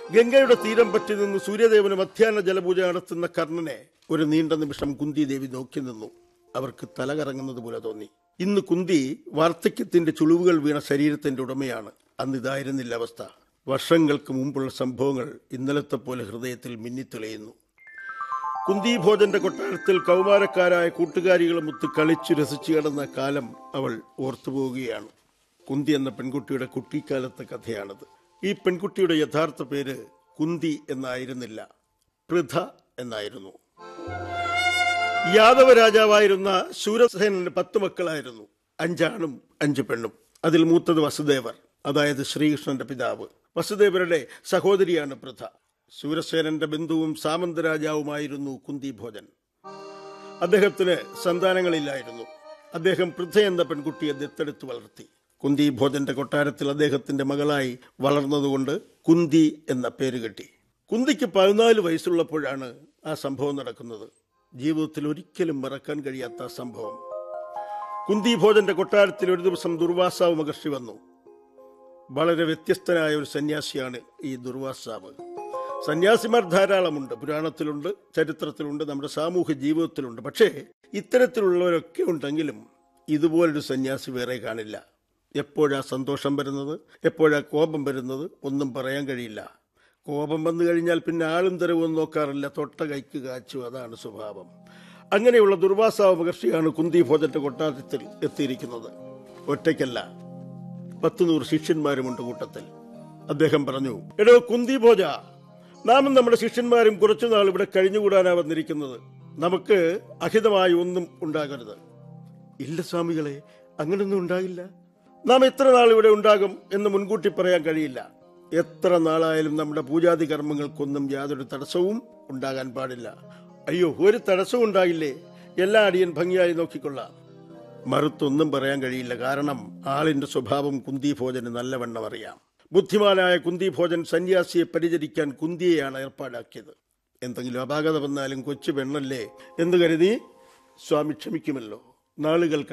ഗംഗയുടെ തീരം പറ്റി നിന്ന് സൂര്യദേവന് മധ്യാഹ്ന ജലപൂജ നടത്തുന്ന കർണനെ ഒരു നീണ്ട നിമിഷം കുന്തി ദേവി നോക്കി നിന്നു അവർക്ക് തല കറങ്ങുന്നത് പോലെ തോന്നി ഇന്ന് കുന്തി വാർദ്ധക്യത്തിന്റെ ചുളിവുകൾ വീണ ശരീരത്തിന്റെ ഉടമയാണ് അന്ന് ഇതായിരുന്നില്ല അവസ്ഥ വർഷങ്ങൾക്ക് മുമ്പുള്ള സംഭവങ്ങൾ ഇന്നലത്തെ പോലെ ഹൃദയത്തിൽ മിന്നിത്തെളിയുന്നു കുന്തി ഭോജന്റെ കൊട്ടാരത്തിൽ കൗമാരക്കാരായ കൂട്ടുകാരികളുമൊത്ത് കളിച്ചു രസിച്ചു കിടന്ന കാലം അവൾ ഓർത്തുപോവുകയാണ് കുന്തി എന്ന പെൺകുട്ടിയുടെ കുട്ടിക്കാലത്തെ കഥയാണത് ഈ പെൺകുട്ടിയുടെ യഥാർത്ഥ പേര് കുന്തി എന്നായിരുന്നില്ല പൃഥ എന്നായിരുന്നു യാദവ രാജാവായിരുന്ന ശൂരസേനന് പത്ത് മക്കളായിരുന്നു അഞ്ചാണും അഞ്ച് പെണ്ണും അതിൽ മൂത്തത് വസുദേവർ അതായത് ശ്രീകൃഷ്ണന്റെ പിതാവ് വസുദേവരുടെ സഹോദരിയാണ് പൃഥ ശൂരസേനന്റെ ബന്ധുവും സാമന്തരാജാവുമായിരുന്നു കുന്തി ഭോജൻ അദ്ദേഹത്തിന് സന്താനങ്ങളില്ലായിരുന്നു അദ്ദേഹം പൃഥ എന്ന പെൺകുട്ടിയെ ദത്തെടുത്ത് വളർത്തി കുന്തി ഭോജന്റെ കൊട്ടാരത്തിൽ അദ്ദേഹത്തിന്റെ മകളായി വളർന്നതുകൊണ്ട് കുന്തി എന്ന പേര് കെട്ടി കുന്തിക്ക് പതിനാല് വയസ്സുള്ളപ്പോഴാണ് ആ സംഭവം നടക്കുന്നത് ജീവിതത്തിൽ ഒരിക്കലും മറക്കാൻ കഴിയാത്ത ആ സംഭവം കുന്തി ഭോജന്റെ കൊട്ടാരത്തിൽ ഒരു ദിവസം ദുർവാസാവ് മഹർഷി വന്നു വളരെ വ്യത്യസ്തനായ ഒരു സന്യാസിയാണ് ഈ ദുർവാസാവ് സന്യാസിമാർ ധാരാളമുണ്ട് പുരാണത്തിലുണ്ട് ചരിത്രത്തിലുണ്ട് നമ്മുടെ സാമൂഹ്യ ജീവിതത്തിലുണ്ട് പക്ഷേ ഇത്തരത്തിലുള്ളവരൊക്കെ ഉണ്ടെങ്കിലും ഇതുപോലൊരു സന്യാസി വേറെ കാണില്ല എപ്പോഴാ സന്തോഷം വരുന്നത് എപ്പോഴാ കോപം വരുന്നത് ഒന്നും പറയാൻ കഴിയില്ല കോപം വന്നു കഴിഞ്ഞാൽ പിന്നെ ആളും തരവും നോക്കാറില്ല തൊട്ട കൈക്ക് കാച്ചു അതാണ് സ്വഭാവം അങ്ങനെയുള്ള ദുർവാസാവ് മഹർഷിയാണ് കുന്തി ഭോജന്റെ കൊട്ടാരത്തിൽ എത്തിയിരിക്കുന്നത് ഒറ്റയ്ക്കല്ല പത്ത് നൂറ് ശിഷ്യന്മാരുമുണ്ട് കൂട്ടത്തിൽ അദ്ദേഹം പറഞ്ഞു എടോ കുന്തി ഭോജ നാമും നമ്മുടെ ശിഷ്യന്മാരും കുറച്ചുനാൾ ഇവിടെ കഴിഞ്ഞുകൂടാനാ വന്നിരിക്കുന്നത് നമുക്ക് അഹിതമായി ഒന്നും ഉണ്ടാകരുത് ഇല്ല സ്വാമികളെ അങ്ങനൊന്നും ഉണ്ടാകില്ല നാം എത്ര നാൾ ഇവിടെ ഉണ്ടാകും എന്ന് മുൻകൂട്ടി പറയാൻ കഴിയില്ല എത്ര നാളായാലും നമ്മുടെ പൂജാതി കർമ്മങ്ങൾക്കൊന്നും യാതൊരു തടസ്സവും ഉണ്ടാകാൻ പാടില്ല അയ്യോ ഒരു തടസ്സവും ഉണ്ടാകില്ലേ എല്ലാ അടിയൻ ഭംഗിയായി നോക്കിക്കൊള്ളാം മറുത്തൊന്നും പറയാൻ കഴിയില്ല കാരണം ആളിന്റെ സ്വഭാവം കുന്തിഭോജന് നല്ലവണ്ണം അറിയാം ബുദ്ധിമാനായ കുന്തിഭോജൻ സന്യാസിയെ പരിചരിക്കാൻ കുന്തിയെയാണ് ഏർപ്പാടാക്കിയത് എന്തെങ്കിലും അപാകത വന്നാലും കൊച്ചു പെണ്ണല്ലേ എന്ന് കരുതി സ്വാമി ക്ഷമിക്കുമല്ലോ നാളുകൾ